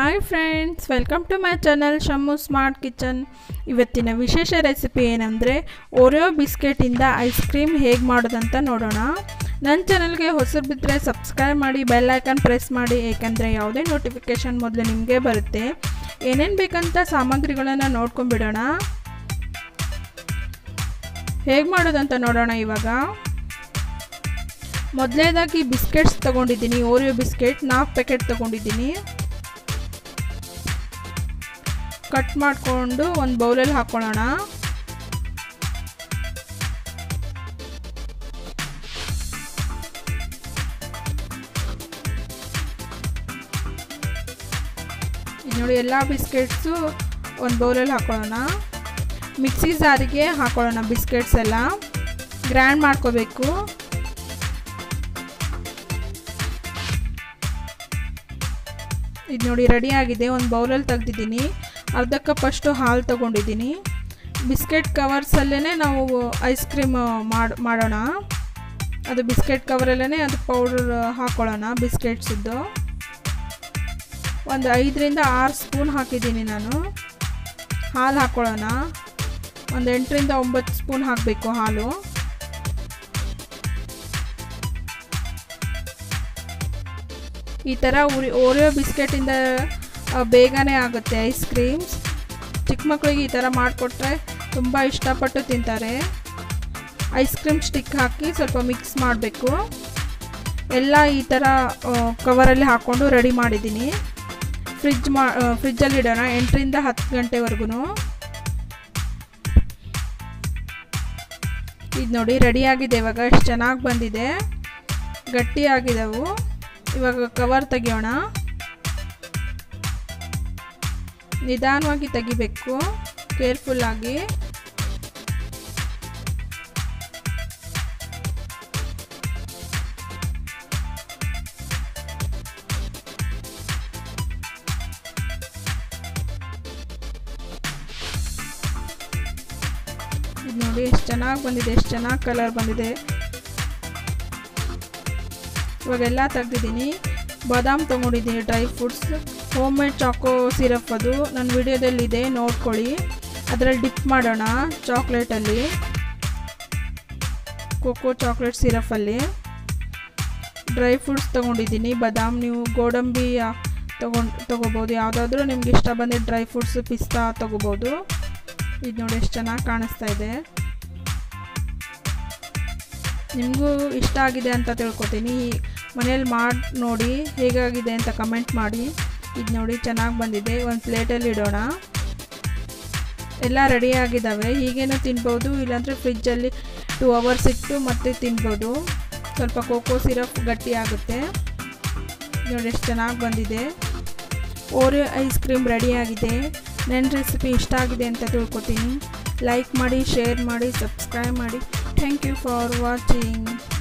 hi friends welcome to my channel Shammu smart kitchen ಇವತ್ತಿನ ವಿಶೇಷ recipe ಏನಂದರೆ ಓರಿಯೋ ಬಿಸ್ಕೆಟಿಂದ ಐಸ್ ಕ್ರೀಮ್ ಹೇಗೆ ಮಾಡೋದಂತ ನೋಡೋಣ ನನ್ನ ಚಾನಲ್ಗೆ ಹೊಸರು ಬಿದ್ದರೆ ಸಬ್ಸ್ಕ್ರೈಬ್ ಮಾಡಿ ಬೆಲ್ ಐಕನ್ ಪ್ರೆಸ್ ಮಾಡಿ ಏಕೆಂದರೆ ಯಾವುದೇ ನೋಟಿಫಿಕೇಷನ್ ಮೊದಲು ನಿಮಗೆ ಬರುತ್ತೆ ಏನೇನು ಬೇಕಂತ ಸಾಮಗ್ರಿಗಳನ್ನು ನೋಡ್ಕೊಂಡ್ಬಿಡೋಣ ಹೇಗೆ ಮಾಡೋದಂತ ನೋಡೋಣ ಇವಾಗ ಮೊದಲೇದಾಗಿ ಬಿಸ್ಕೆಟ್ಸ್ ತೊಗೊಂಡಿದ್ದೀನಿ ಓರಿಯೋ ಬಿಸ್ಕೆಟ್ ನಾಲ್ಕು ಪ್ಯಾಕೆಟ್ ತೊಗೊಂಡಿದ್ದೀನಿ ಕಟ್ ಮಾಡಿಕೊಂಡು ಒಂದು ಬೌಲಲ್ಲಿ ಹಾಕ್ಕೊಳ್ಳೋಣ ನೋಡಿ ಎಲ್ಲ ಬಿಸ್ಕೆಟ್ಸು ಒಂದು ಬೌಲಲ್ಲಿ ಹಾಕ್ಕೊಳ್ಳೋಣ ಮಿಕ್ಸಿ ಜಾರಿಗೆ ಹಾಕ್ಕೊಳ್ಳೋಣ ಬಿಸ್ಕೆಟ್ಸ್ ಎಲ್ಲ ಗ್ರ್ಯಾಂಡ್ ಮಾಡ್ಕೋಬೇಕು ಇದು ನೋಡಿ ರೆಡಿ ಆಗಿದೆ ಒಂದು ಬೌಲಲ್ಲಿ ತೆಗ್ದಿದ್ದೀನಿ ಅರ್ಧ ಕಪ್ ಅಷ್ಟು ಹಾಲು ತೊಗೊಂಡಿದ್ದೀನಿ ಬಿಸ್ಕೆಟ್ ಕವರ್ಸಲ್ಲೇ ನಾವು ಐಸ್ ಕ್ರೀಮ್ ಮಾಡಿ ಮಾಡೋಣ ಅದು ಬಿಸ್ಕೆಟ್ ಕವರಲ್ಲೇ ಅದು ಪೌಡರ್ ಹಾಕ್ಕೊಳ್ಳೋಣ ಬಿಸ್ಕೆಟ್ಸಿದ್ದು ಒಂದು ಐದರಿಂದ ಆರು ಸ್ಪೂನ್ ಹಾಕಿದ್ದೀನಿ ನಾನು ಹಾಲು ಹಾಕ್ಕೊಳ್ಳೋಣ ಒಂದು ಎಂಟರಿಂದ ಒಂಬತ್ತು ಸ್ಪೂನ್ ಹಾಕಬೇಕು ಹಾಲು ಈ ಥರ ಉರಿ ಓರಿಯೋ ಬಿಸ್ಕೆಟಿಂದ ಬೇಗನೆ ಆಗುತ್ತೆ ಐಸ್ ಕ್ರೀಮ್ಸ್ ಚಿಕ್ಕ ಮಕ್ಕಳಿಗೆ ಈ ಥರ ಮಾಡಿಕೊಟ್ರೆ ತುಂಬ ಇಷ್ಟಪಟ್ಟು ತಿಂತಾರೆ ಐಸ್ ಕ್ರೀಮ್ ಸ್ಟಿಕ್ ಹಾಕಿ ಸ್ವಲ್ಪ ಮಿಕ್ಸ್ ಮಾಡಬೇಕು ಎಲ್ಲ ಈ ಥರ ಕವರಲ್ಲಿ ಹಾಕ್ಕೊಂಡು ರೆಡಿ ಮಾಡಿದ್ದೀನಿ ಫ್ರಿಜ್ ಮಾ ಫ್ರಿಜ್ಜಲ್ಲಿ ಇಡೋಣ ಎಂಟರಿಂದ ಹತ್ತು ಗಂಟೆವರೆಗೂ ಇದು ನೋಡಿ ರೆಡಿಯಾಗಿದೆ ಇವಾಗ ಎಷ್ಟು ಚೆನ್ನಾಗಿ ಬಂದಿದೆ ಗಟ್ಟಿಯಾಗಿದ್ದವು ಇವಾಗ ಕವರ್ ತೆಗಿಯೋಣ ನಿಧಾನವಾಗಿ ತೆಗಿಬೇಕು ಕೇರ್ಫುಲ್ಲಾಗಿ ಇದು ನೋಡಿ ಎಷ್ಟು ಚೆನ್ನಾಗಿ ಬಂದಿದೆ ಎಷ್ಟು ಚೆನ್ನಾಗಿ ಕಲರ್ ಬಂದಿದೆ ಇವಾಗೆಲ್ಲ ತೆಗ್ದಿದ್ದೀನಿ ಬಾದಾಮ್ ತೊಗೊಂಡಿದ್ದೀನಿ dry fruits home made choco syrup ಅದು ನನ್ನ ವಿಡಿಯೋದಲ್ಲಿದೆ ನೋಡ್ಕೊಳ್ಳಿ ಅದರಲ್ಲಿ ಡಿಪ್ ಮಾಡೋಣ ಚಾಕ್ಲೇಟಲ್ಲಿ ಕೋಕೋ ಚಾಕ್ಲೇಟ್ ಸಿರಫಲ್ಲಿ ಡ್ರೈ ಫ್ರೂಟ್ಸ್ ತೊಗೊಂಡಿದ್ದೀನಿ ಬಾದಾಮ್ ನೀವು ಗೋಡಂಬಿ ತೊಗೊಂಡು ತೊಗೋಬೋದು ಯಾವುದಾದ್ರೂ ನಿಮ್ಗೆ ಇಷ್ಟ ಬಂದಿದ್ದು ಡ್ರೈ ಫ್ರೂಟ್ಸ್ ಪಿಸ್ತಾ ತೊಗೋಬೋದು ಇದು ನೋಡಿ ಎಷ್ಟು ಚೆನ್ನಾಗಿ ಕಾಣಿಸ್ತಾ ಇದೆ ನಿಮಗೂ ಇಷ್ಟ ಆಗಿದೆ ಅಂತ ತಿಳ್ಕೊತೀನಿ ಮನೇಲಿ ಮಾಡಿ ನೋಡಿ ಹೇಗಾಗಿದೆ ಅಂತ ಕಮೆಂಟ್ ಮಾಡಿ ಇದು ನೋಡಿ ಚೆನ್ನಾಗಿ ಬಂದಿದೆ ಒಂದು ಪ್ಲೇಟಲ್ಲಿ ಇಡೋಣ ಎಲ್ಲ ರೆಡಿ ಆಗಿದ್ದಾವೆ ಹೀಗೇನೂ ತಿನ್ಬೋದು ಇಲ್ಲಾಂದರೆ ಫ್ರಿಜ್ಜಲ್ಲಿ ಟೂ ಅವರ್ಸ್ ಇಟ್ಟು ಮತ್ತೆ ತಿನ್ಬೋದು ಸ್ವಲ್ಪ ಕೋಕೋ ಸಿರಪ್ ಗಟ್ಟಿ ಆಗುತ್ತೆ ನೋಡಿ ಎಷ್ಟು ಚೆನ್ನಾಗಿ ಬಂದಿದೆ ಓರಿಯೋ ಐಸ್ ಕ್ರೀಮ್ ರೆಡಿಯಾಗಿದೆ ನನ್ನ ರೆಸಿಪಿ ಇಷ್ಟ ಆಗಿದೆ ಅಂತ ತಿಳ್ಕೊತೀನಿ ಲೈಕ್ ಮಾಡಿ ಶೇರ್ ಮಾಡಿ ಸಬ್ಸ್ಕ್ರೈಬ್ ಮಾಡಿ ಥ್ಯಾಂಕ್ ಯು ಫಾರ್ ವಾಚಿಂಗ್